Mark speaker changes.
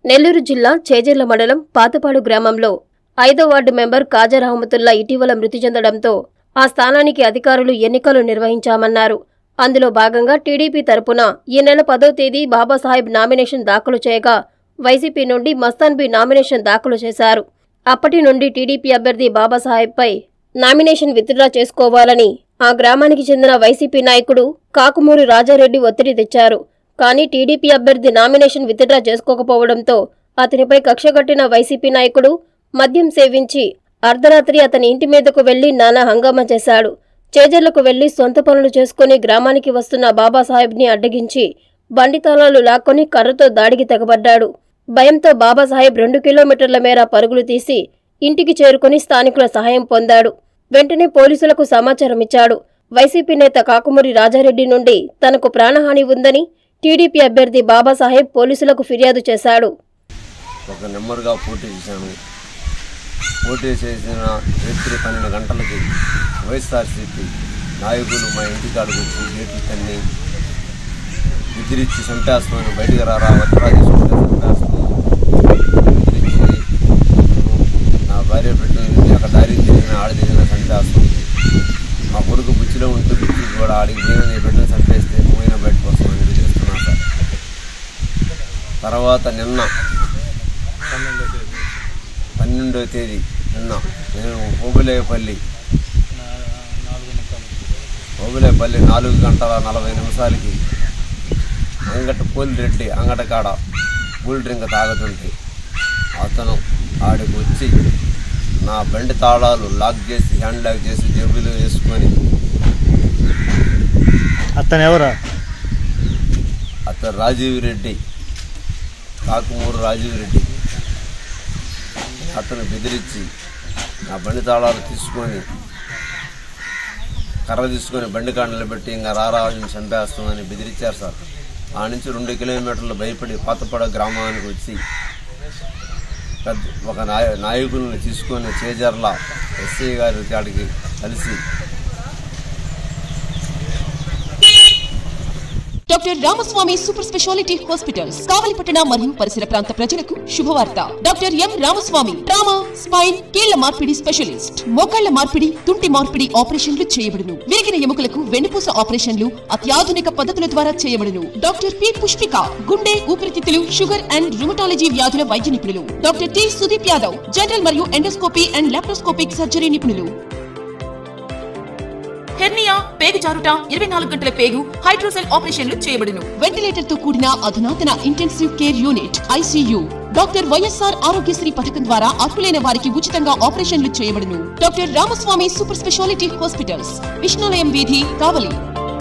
Speaker 1: నెల్లూరు జిల్లా చేజర్ల మండలం పాతపాడు గ్రామంలో ఐదో వార్డు మెంబర్ కాజా రహమతుల్లా ఇటీవల మృతి చెందడంతో ఆ స్థానానికి అధికారులు ఎన్నికలు నిర్వహించామన్నారు అందులో భాగంగా టీడీపీ తరపున ఈ నెల పదో తేదీ బాబాసాహెబ్ నామినేషన్ దాఖలు చేయగా వైసీపీ నుండి మస్తాన్బీ నామినేషన్ దాఖలు చేశారు అప్పటి నుండి టీడీపీ అభ్యర్థి బాబాసాహెబ్పై నామినేషన్ విత్డ్రా చేసుకోవాలని ఆ గ్రామానికి చెందిన వైసీపీ నాయకుడు కాకుమూరి రాజారెడ్డి ఒత్తిడి తెచ్చారు కానీ టీడీపీ అభ్యర్థి నామినేషన్ విత్డ్రా చేసుకోకపోవడంతో అతనిపై కక్షగట్టిన వైసీపీ నాయకుడు మద్యం సేవించి అర్ధరాత్రి అతని ఇంటి మీదకు వెళ్లి నానా హంగామా చేశాడు చేజర్లకు వెళ్లి సొంత పనులు చేసుకుని గ్రామానికి వస్తున్న బాబాసాహెబ్ని అడ్డగించి బండి తాళాలు లాక్కొని కర్రతో దాడికి తెగబడ్డాడు భయంతో బాబాసాహెబ్ రెండు కిలోమీటర్ల మేర పరుగులు తీసి ఇంటికి చేరుకుని స్థానికుల సహాయం పొందాడు వెంటనే పోలీసులకు సమాచారం ఇచ్చాడు వైసీపీ నేత కాకుమూరి రాజారెడ్డి నుండి తనకు ప్రాణహాని ఉందని టీడీపీ అభ్యర్థి బాబాసాహెబ్ పోలీసులకు ఫిర్యాదు చేశాడు
Speaker 2: ఒక నెంబర్గా పోటీ చేశాను పోటీ చేసిన రాత్రి పన్నెండు గంటలకి వైఎస్ఆర్సీపీ నాయకులు మా ఇంటికాడికి వచ్చి గేట్లు తన్ని విదిరిచ్చి చంపేస్తామని బయటికి రారా వత్రా తీసుకుంటే చంపేస్తాము విదిరిచ్చి నా భార్య బిడ్డలు అక్కడ దారికి తిరిగిన ఆడ తిరిగిన చంపేస్తాం మా కొడుకు బుచ్చిలో ఉంటే బుచ్చి కూడా ఆడికి పోయిన నీ బిడ్డను చంపేస్తే పోయిన బయటకు వస్తామని బెదిరిస్తున్నా సార్ తర్వాత నిన్న పన్నెండవ తేదీ నిన్న నేను ఓబులేపల్లి ఓబులేపల్లి నాలుగు గంటల నలభై నిమిషాలకి అంగట రెడ్డి అంగట కాడ కూల్ డ్రింక్ తాగుతుంటే అతను ఆడికి వచ్చి నా బండి తాళాలు లాక్ చేసి హ్యాండ్ లాక్ చేసి జేబులో వేసుకొని
Speaker 3: అతను ఎవరా
Speaker 2: అతను రాజీవ్ రెడ్డి కాకుమూరు రాజీవ్ రెడ్డి అతను బెదిరించి నా బండి తాళాలు తీసుకొని కర్ర తీసుకొని బండి కాండలు పెట్టి ఇంకా రారా నేను చంపేస్తామని బెదిరించారు సార్ ఆ నుంచి రెండు కిలోమీటర్లు భయపడి పాతపడ గ్రామానికి వచ్చి పెద్ద ఒక నాయ నాయకుల్ని తీసుకొని చేజర్ల ఎస్ఐ గారి కాడికి కలిసి
Speaker 4: doctor Ramaswamy super speciality hospitals కావలిపట్టణ మరియు పరిసర ప్రాంత ప్రజలకు శుభవార్త doctor M Ramaswamy trauma spine కీళ్ల మార్పిడి స్పెషలిస్ట్ మోకాళ్ల మార్పిడి తుంటి మార్పిడి ఆపరేషన్లు చేయబడును విరిగిన ఎముకలకు వెన్నుపూస ఆపరేషన్లు అత్యాధునిక పద్ధతుల ద్వారా చేయబడును డాక్టర్ పి పుష్పిక గుండె ఊపిరితిత్తులు షుగర్ అండ్ రుమటాలజీ వ్యాధుల వైద్య నిపుణులు doctor T Sudeep Yadav general మరియు ఎండోస్కోపీ అండ్ లాప్రోస్కోపిక్ సర్జరీ నిపుణులు హెర్నియా పేగు జారుట ఇరవై నాలుగు గంటల పేగు హైడ్రోసెల్ ఆపరేషన్లు చేయబడును వెంటిలేటర్ తో కూడిన అధునాతన intensive care unit ICU doctor YSR Aarogyasri పథకం ద్వారా అర్హులైన వారికి ఉచితంగా ఆపరేషన్లు చేయబడును doctor Ramaswamy super speciality hospitals విష్ణులయం వీధి కావలి